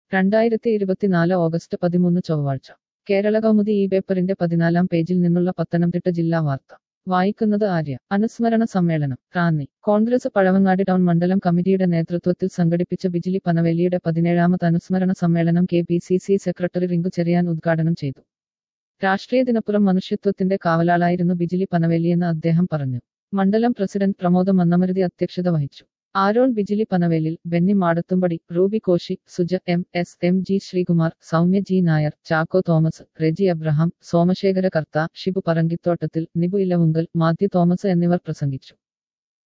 രണ്ടായിരത്തി ഇരുപത്തിനാല് ഓഗസ്റ്റ് പതിമൂന്ന് ചൊവ്വാഴ്ച കേരള കൗമുദി ഈ പേപ്പറിന്റെ പതിനാലാം പേജിൽ നിന്നുള്ള പത്തനംതിട്ട ജില്ലാ വാർത്ത വായിക്കുന്നത് ആര്യ അനുസ്മരണ സമ്മേളനം റാന്നി കോൺഗ്രസ് പഴവങ്ങാടി ടൗൺ മണ്ഡലം കമ്മിറ്റിയുടെ നേതൃത്വത്തിൽ സംഘടിപ്പിച്ച ബിജിലി പനവേലിയുടെ പതിനേഴാമത് അനുസ്മരണ സമ്മേളനം K P C C secretary Rinku Cherian ഉദ്ഘാടനം ചെയ്തു രാഷ്ട്രീയത്തിനപ്പുറം മനുഷ്യത്വത്തിന്റെ കാവലാളായിരുന്നു ബിജിലി പനവേലിയെന്ന് അദ്ദേഹം പറഞ്ഞു മണ്ഡലം പ്രസിഡന്റ് പ്രമോദ മന്നമരുതി അധ്യക്ഷത വഹിച്ചു Aaron Bijili Panavelil Benny Madathumpady Ruby Koshy Suja M S M G Sreekumar Soumya G Nair Chacko Thomas Reji Abraham Somasekhara Kartha Shibu Parankithottathil Nibu Elavunkal Mathew Thomas എന്നിവർ പ്രസംഗിച്ചു